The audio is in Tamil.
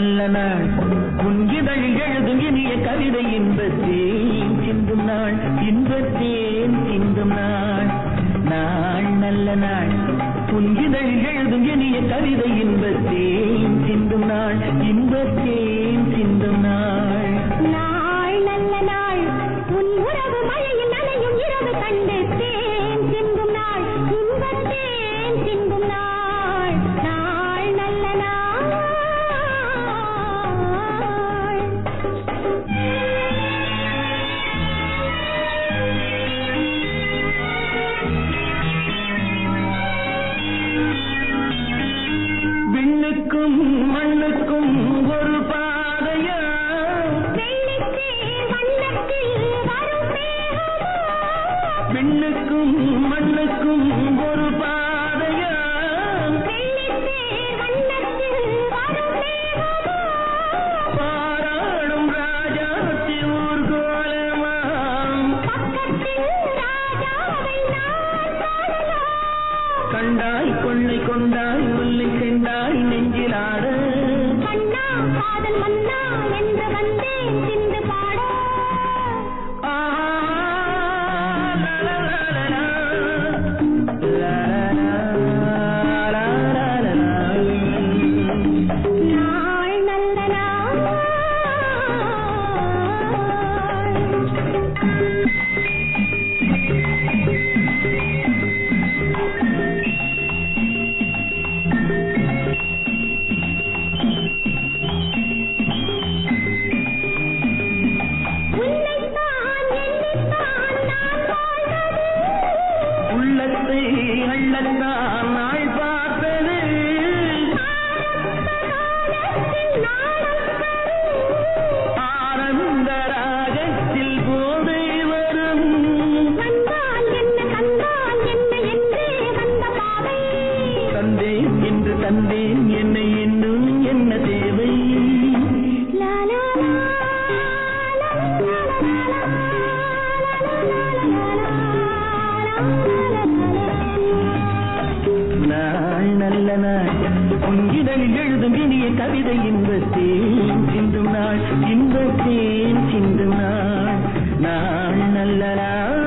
நல்ல நாள் உன்கிதழில் எழுதும் இனிய கவிதை இன்பத்தேன் சிந்தும் நாள் இன்பத்தேன் சிந்தும் நாள் நாள் நல்ல நாள் உன்கிதழில் எழுதும் இனிய கவிதை இன்பத்தேன் சிந்தும் நாள் இன்பத்தேன் சிந்தும் நாள் நாள் நல்ல நாள் உன் உறவு மழையில் நனையும் இரவு கண்டு தேன் சிந்தும் நாள் இன்பத்தேன் சிந்தும் நாள் நாள் நல்ல நாள் விண்ணுக்கும் மண்ணுக்கும் ஒரு பாதையா வெள்ளித்தேர் வண்ணத்தில் வரும் மேகமோ விண்ணுக்கும் மண்ணுக்கும் ஒரு பாதையா வெள்ளித்தேர் வண்ணத்தில் வரும் மேகமோ பாராடும் ராஜாத்தி ஊர்கோலமாம் பக்கத்தில் ராஜாவை நான் காணலாம் கண்டாய் கொள்ளை கொண்டாய் உள்ளை சென்றாய் நெஞ்சிலாட கண்ணா காதல் மன்னா என்று வந்தேன் சிந்து பாட ஆ, லா, லா, லா, லா, லா. லா, லா, லா, லா, லா, லா. நாள் நல்ல நாள் உன்னைத்தான் எண்ணித்தான் நான் வாழ்வது உள்ளத்தை அள்ளத்தான் நாள் பார்த்தது காலத்தில் நாணம் தரும் ஆனந்த ராகத்தில் போதை வரும் வந்தால் என்ன கண்டால் என்ன என்றே வந்த பாவை தந்தேன் என்று தந்தேன் என்னை இன்னும் என்ன தேவை லா லா லா லா லா லா நாள் நல்ல நாள் உன்கிடலில் எழுதும் இனிய கவிதை இன்பத்தேன் சிந்தும் நாள் இன்பத்தேன் சிந்தும் நாள் நாள் நல்ல நாள்